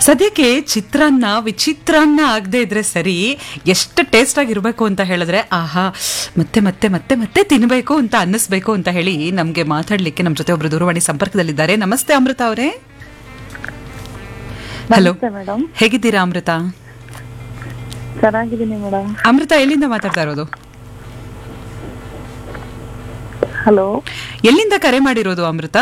ಸದ್ಯಕ್ಕೆ ಚಿತ್ರಾನ್ನ ವಿಚಿತ್ರಾನ್ನ ಆಗದೆ ಇದ್ರೆ ಸರಿ ಎಷ್ಟು ಟೇಸ್ಟ್ ಆಗಿರ್ಬೇಕು ಅಂತ ಹೇಳಿದ್ರೆ ಆಹಾ ಮತ್ತೆ ಮತ್ತೆ ಮತ್ತೆ ಮತ್ತೆ ತಿನ್ಬೇಕು ಅಂತ ಅನ್ನಿಸ್ಬೇಕು ಅಂತ ಹೇಳಿ ನಮ್ಗೆ ಮಾತಾಡ್ಲಿಕ್ಕೆ ನಮ್ಮ ಜೊತೆ ಒಬ್ರು ದೂರವಾಣಿ ಸಂಪರ್ಕದಲ್ಲಿದ್ದಾರೆ ನಮಸ್ತೆ ಅಮೃತ ಅವರೇ ಹಲೋ ನಮಸ್ತೆ ಮೇಡಮ್ ಹೇಗಿದ್ದೀರಾ ಅಮೃತ ಚೆನ್ನಾಗಿದ್ದೀನಿ ಮೇಡಮ್ ಅಮೃತ ಎಲ್ಲಿಂದ ಮಾತಾಡ್ತಾ ಇರೋದು ಹಲೋ ಎಲ್ಲಿಂದ ಕರೆ ಮಾಡಿರೋದು Amrutha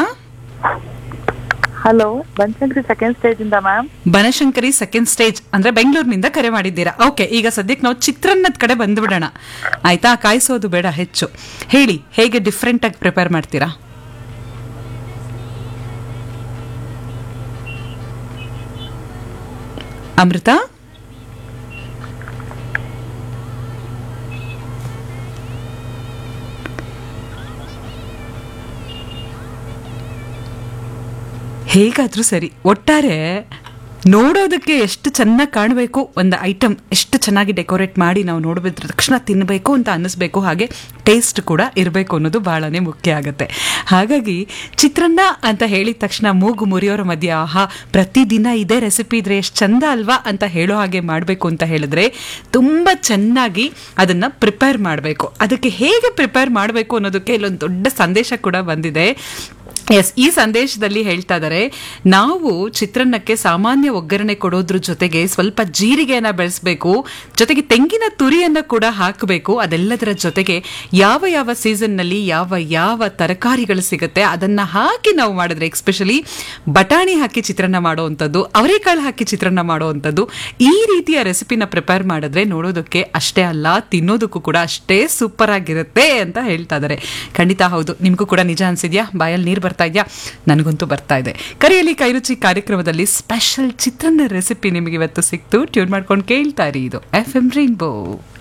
hello Banashankari second stage ಇಂದ ಮ್ಯಾಮ್ ಬನಶಂಕರಿ ಸೆಕೆಂಡ್ ಸ್ಟೇಜ್ ಅಂದ್ರೆ ಬೆಂಗಳೂರಿನಿಂದ ಕರೆ ಮಾಡಿದ್ದೀರಾ ಓಕೆ ಈಗ ಸದ್ಯಕ್ಕೆ ನಾವು ಚಿತ್ರಾನ್ನದ ಕಡೆ ಬಂದ್ಬಿಡೋಣ ಆಯ್ತಾ ಕಾಯಿಸೋದು ಬೇಡ ಹೆಚ್ಚು ಹೇಳಿ ಹೇಗೆ ಡಿಫ್ರೆಂಟ್ ಆಗಿ ಪ್ರಿಪೇರ್ ಮಾಡ್ತೀರಾ ಅಮೃತ ಹೇಗಾದ್ರೂ ಸರಿ ಒಟ್ಟಾರೆ ನೋಡೋದಕ್ಕೆ ಎಷ್ಟು ಚೆನ್ನಾಗಿ ಕಾಣಬೇಕು ಒಂದು ಐಟಮ್ ಎಷ್ಟು ಚೆನ್ನಾಗಿ ಡೆಕೋರೇಟ್ ಮಾಡಿ ನಾವು ನೋಡಬಿದ್ರ ತಕ್ಷಣ ತಿನ್ನಬೇಕು ಅಂತ ಅನ್ನಿಸ್ಬೇಕು ಹಾಗೆ ಟೇಸ್ಟ್ ಕೂಡ ಇರಬೇಕು ಅನ್ನೋದು ಬಹಳನೇ ಮುಖ್ಯ ಆಗುತ್ತೆ ಹಾಗಾಗಿ ಚಿತ್ರಾನ್ನ ಅಂತ ಹೇಳಿದ ತಕ್ಷಣ ಮೂಗು ಮುರಿಯೋರ ಮಧ್ಯೆ ಆಹಾ ಪ್ರತಿದಿನ ಇದೇ ರೆಸಿಪಿ ಇದ್ರೆ ಎಷ್ಟು ಚಂದ ಅಲ್ವಾ ಅಂತ ಹೇಳೋ ಹಾಗೆ ಮಾಡಬೇಕು ಅಂತ ಹೇಳಿದ್ರೆ ತುಂಬ ಚೆನ್ನಾಗಿ ಅದನ್ನು ಪ್ರಿಪೇರ್ ಮಾಡಬೇಕು ಅದಕ್ಕೆ ಹೇಗೆ ಪ್ರಿಪೇರ್ ಮಾಡಬೇಕು ಅನ್ನೋದಕ್ಕೆ ಇಲ್ಲೊಂದು ದೊಡ್ಡ ಸಂದೇಶ ಕೂಡ ಬಂದಿದೆ ಎಸ್ ಈ ಸಂದೇಶದಲ್ಲಿ ಹೇಳ್ತಾ ಇದ್ದಾರೆ ನಾವು ಚಿತ್ರಾನ್ನಕ್ಕೆ ಸಾಮಾನ್ಯ ಒಗ್ಗರಣೆ ಕೊಡೋದ್ರ ಜೊತೆಗೆ ಸ್ವಲ್ಪ ಜೀರಿಗೆಯನ್ನ ಬೆಳೆಸಬೇಕು ಜೊತೆಗೆ ತೆಂಗಿನ ತುರಿಯನ್ನ ಕೂಡ ಹಾಕಬೇಕು ಅದೆಲ್ಲದರ ಜೊತೆಗೆ ಯಾವ ಯಾವ ಸೀಸನ್ನಲ್ಲಿ ಯಾವ ಯಾವ ತರಕಾರಿಗಳು ಸಿಗುತ್ತೆ ಅದನ್ನ ಹಾಕಿ ನಾವು ಮಾಡಿದ್ರೆ ಎಕ್ಸ್ಪೆಷಲಿ ಬಟಾಣಿ ಹಾಕಿ ಚಿತ್ರಾನ್ನ ಮಾಡುವಂಥದ್ದು ಅವರೆಕಾಳು ಹಾಕಿ ಚಿತ್ರಾನ್ನ ಮಾಡುವಂಥದ್ದು ಈ ರೀತಿಯ ರೆಸಿಪಿನ ಪ್ರಿಪೇರ್ ಮಾಡಿದ್ರೆ ನೋಡೋದಕ್ಕೆ ಅಷ್ಟೇ ಅಲ್ಲ ತಿನ್ನೋದಕ್ಕೂ ಕೂಡ ಅಷ್ಟೇ ಸೂಪರ್ ಆಗಿರುತ್ತೆ ಅಂತ ಹೇಳ್ತಾ ಇದ್ದಾರೆ ಖಂಡಿತ ಹೌದು ನಿಮಗೂ ಕೂಡ ನಿಜ ಅನ್ಸಿದ್ಯಾ ಬಾಯಲ್ಲಿ ನೀರು ಬರ್ತಾ ಇದೆಯಾ ನನಗಂತೂ ಬರ್ತಾ ಇದೆ ಕರೆಯಲ್ಲಿ ಕೈರುಚಿ ಕಾರ್ಯಕ್ರಮದಲ್ಲಿ ಸ್ಪೆಷಲ್ ಚಿತ್ರಾನ್ನ ರೆಸಿಪಿ ನಿಮಗೆ ಇವತ್ತು ಸಿಕ್ತು ಟ್ಯೂನ್ ಮಾಡ್ಕೊಂಡು ಕೇಳ್ತಾ ಇರಿ ಇದು ಎಫ್ ಎಂ ರೈನ್ಬೋ